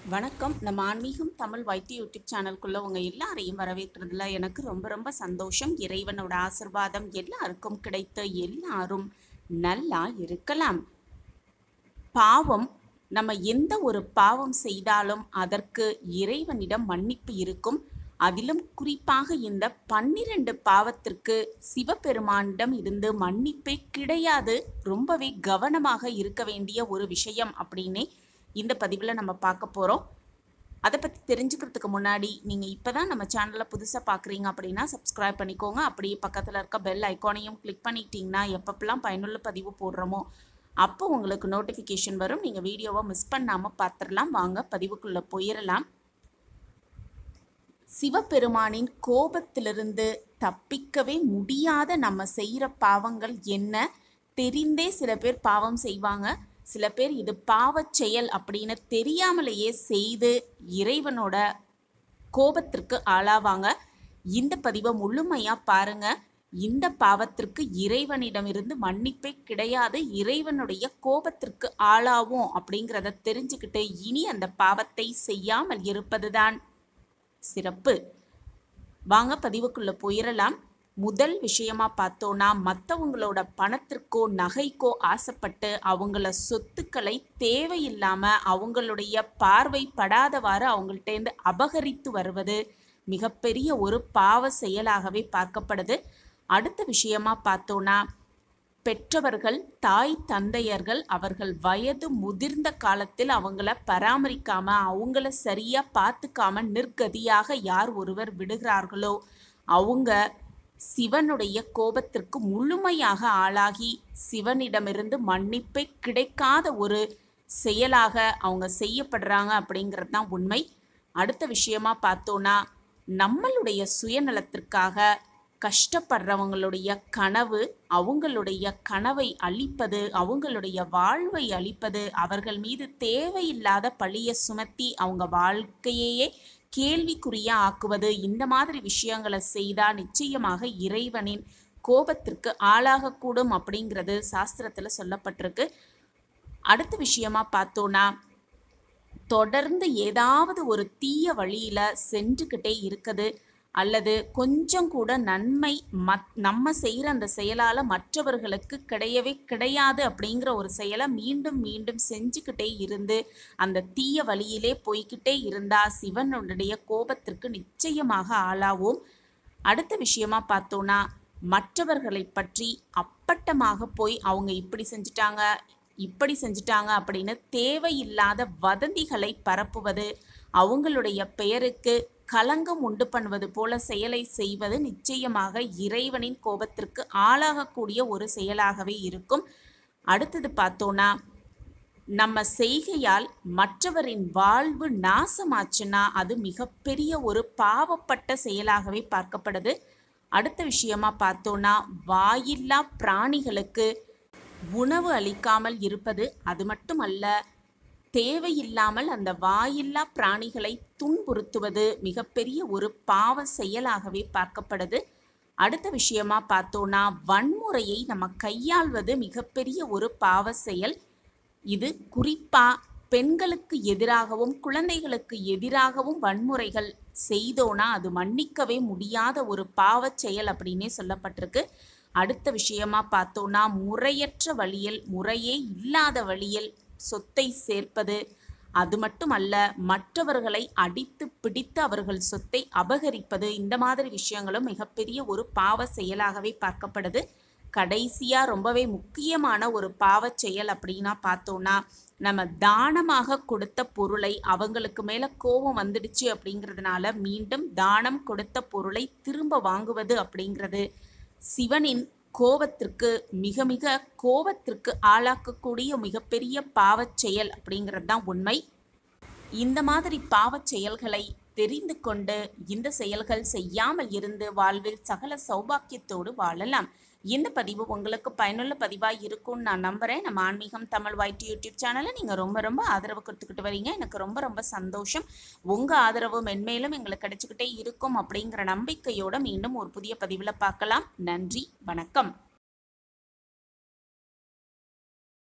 வணக்கம் நம்ம ஆன்மீகம் தமிழ் வைத்திய யூடியூப் சேனலுக்குள்ள உங்க எல்லாரையும் வரவேற்கிறதுல எனக்கு ரொம்ப ரொம்ப சந்தோஷம் இறைவனோட ஆசிர்வாதம் எல்லாருக்கும் கிடைத்து எல்லாரும் நல்லா இருக்கலாம் பாவம் நம்ம எந்த ஒரு பாவம் செய்தாலும் அதற்கு இறைவனிடம் மன்னிப்பு இருக்கும் அதிலும் குறிப்பாக இந்த பன்னிரண்டு பாவத்திற்கு சிவபெருமானிடம் இருந்து மன்னிப்பே கிடையாது ரொம்பவே கவனமாக இருக்க வேண்டிய ஒரு விஷயம் அப்படின்னே இந்த பதிவில் நம்ம பார்க்க போகிறோம் அதை பற்றி தெரிஞ்சுக்கிறதுக்கு முன்னாடி நீங்கள் இப்போ தான் நம்ம சேனலில் புதுசாக பார்க்குறீங்க அப்படின்னா சப்ஸ்கிரைப் பண்ணிக்கோங்க அப்படியே பக்கத்தில் இருக்க பெல் ஐக்கானையும் கிளிக் பண்ணிட்டீங்கன்னா எப்பப்பெல்லாம் பயனுள்ள பதிவு போடுறோமோ அப்போ உங்களுக்கு நோட்டிஃபிகேஷன் வரும் நீங்கள் வீடியோவை மிஸ் பண்ணாமல் பார்த்துடலாம் வாங்க பதிவுக்குள்ளே போயிடலாம் சிவபெருமானின் கோபத்திலிருந்து தப்பிக்கவே முடியாத நம்ம செய்கிற பாவங்கள் என்ன தெரிந்தே சில பேர் பாவம் செய்வாங்க சில பேர் இது பாவச் செயல் அப்படின்னு தெரியாமலேயே செய்து இறைவனோட கோபத்திற்கு ஆளாவாங்க இந்த பதிவை முழுமையாக பாருங்க இந்த பாவத்திற்கு இறைவனிடமிருந்து மன்னிப்பே கிடையாது இறைவனுடைய கோபத்திற்கு ஆளாவோம் அப்படிங்கிறத தெரிஞ்சுக்கிட்டு இனி அந்த பாவத்தை செய்யாமல் இருப்பதுதான் சிறப்பு வாங்க பதிவுக்குள்ள போயிடலாம் முதல் விஷயமா பார்த்தோன்னா மற்றவங்களோட பணத்திற்கோ நகைக்கோ ஆசைப்பட்டு அவங்கள சொத்துக்களை தேவையில்லாம அவங்களுடைய பார்வை படாதவாறு அவங்கள்ட்டேருந்து அபகரித்து வருவது மிகப்பெரிய ஒரு பாவ செயலாகவே பார்க்கப்படுது அடுத்த விஷயமா பார்த்தோன்னா பெற்றவர்கள் தாய் தந்தையர்கள் அவர்கள் வயது முதிர்ந்த காலத்தில் அவங்கள பராமரிக்காம அவங்கள சரியா பார்த்துக்காம நிர்கதியாக யார் ஒருவர் விடுகிறார்களோ அவங்க சிவனுடைய கோபத்திற்கு முழுமையாக ஆளாகி சிவனிடமிருந்து மன்னிப்பே கிடைக்காத ஒரு செயலாக அவங்க செய்யப்படுறாங்க அப்படிங்கிறது தான் உண்மை அடுத்த விஷயமா பார்த்தோன்னா நம்மளுடைய சுயநலத்திற்காக கஷ்டப்படுறவங்களுடைய கனவு அவங்களுடைய கனவை அழிப்பது அவங்களுடைய வாழ்வை அழிப்பது அவர்கள் மீது தேவையில்லாத பழிய சுமத்தி அவங்க வாழ்க்கையையே கேள்விக்குறியா ஆக்குவது இந்த மாதிரி விஷயங்களை செய்தால் நிச்சயமாக இறைவனின் கோபத்திற்கு ஆளாகக்கூடும் அப்படிங்கிறது சாஸ்திரத்தில் சொல்லப்பட்டிருக்கு அடுத்த விஷயமா பார்த்தோன்னா தொடர்ந்து ஏதாவது ஒரு தீய வழியில சென்றுக்கிட்டே இருக்குது அல்லது கொஞ்சம் கூட நன்மை மத் நம்ம செய்கிற அந்த செயலால் மற்றவர்களுக்கு கிடையவே கிடையாது அப்படிங்கிற ஒரு செயலை மீண்டும் மீண்டும் செஞ்சுக்கிட்டே இருந்து அந்த தீய வழியிலே போய்கிட்டே இருந்தா சிவனுடைய கோபத்திற்கு நிச்சயமாக ஆளாவோம் அடுத்த விஷயமா பார்த்தோன்னா மற்றவர்களை பற்றி அப்பட்டமாக போய் அவங்க இப்படி செஞ்சுட்டாங்க இப்படி செஞ்சுட்டாங்க அப்படின்னு தேவையில்லாத வதந்திகளை பரப்புவது அவங்களுடைய பெயருக்கு களங்கம் உண்டு பண்ணுவது போல செயலை செய்வது நிச்சயமாக இறைவனின் கோபத்திற்கு ஆளாகக்கூடிய ஒரு செயலாகவே இருக்கும் அடுத்தது பார்த்தோன்னா நம்ம செய்கையால் மற்றவரின் வாழ்வு நாசமாச்சுன்னா அது மிகப்பெரிய ஒரு பாவப்பட்ட செயலாகவே பார்க்கப்படுது அடுத்த விஷயமா பார்த்தோன்னா வாயில்லா பிராணிகளுக்கு உணவு அளிக்காமல் இருப்பது அது மட்டுமல்ல தேவையில்லாமல் அந்த வாயில்லா பிராணிகளை துன்புறுத்துவது மிகப்பெரிய ஒரு பாவ செயலாகவே பார்க்கப்படுது அடுத்த விஷயமா பார்த்தோன்னா வன்முறையை நம்ம கையாள்வது மிகப்பெரிய ஒரு பாவ செயல் இது குறிப்பா பெண்களுக்கு எதிராகவும் குழந்தைகளுக்கு எதிராகவும் வன்முறைகள் செய்தோனா அது மன்னிக்கவே முடியாத ஒரு பாவச் செயல் அப்படின்னே சொல்லப்பட்டிருக்கு அடுத்த விஷயமா பார்த்தோன்னா முறையற்ற வழியில் முறையே இல்லாத வழியில் சொத்தை சேர்ப்பது அது மட்டுமல்ல மற்றவர்களை அடித்து பிடித்து அவர்கள் சொத்தை அபகரிப்பது இந்த மாதிரி விஷயங்களும் மிகப்பெரிய ஒரு பாவ செயலாகவே பார்க்கப்படுது கடைசியா ரொம்பவே முக்கியமான ஒரு பாவச் செயல் அப்படின்னா பார்த்தோன்னா நம்ம தானமாக கொடுத்த பொருளை அவங்களுக்கு மேல கோபம் வந்துடுச்சு அப்படிங்கிறதுனால மீண்டும் தானம் கொடுத்த பொருளை திரும்ப வாங்குவது அப்படிங்கிறது சிவனின் கோபத்திற்கு மிக மிக கோபத்திற்கு ஆளாக்கக்கூடிய மிகப்பெரிய பாவச் செயல் அப்படிங்கிறது தான் உண்மை இந்த மாதிரி பாவச் செயல்களை தெரிந்து கொண்டு இந்த செயல்கள் செய்யாமல் இருந்து வாழ்வில் சகல சௌபாக்கியத்தோடு வாழலாம் இந்த பதிவு உங்களுக்கு பயனுள்ள பதிவாக இருக்கும்னு நான் நம்புகிறேன் நம்ம ஆன்மீகம் தமிழ் வைட் யூடியூப் சேனலை நீங்கள் ரொம்ப ரொம்ப ஆதரவு கொடுத்துக்கிட்டு வரீங்க எனக்கு ரொம்ப ரொம்ப சந்தோஷம் உங்கள் ஆதரவு மென்மேலும் எங்களுக்கு கிடைச்சிக்கிட்டே இருக்கும் அப்படிங்கிற நம்பிக்கையோடு மீண்டும் ஒரு புதிய பதிவில் பார்க்கலாம் நன்றி வணக்கம்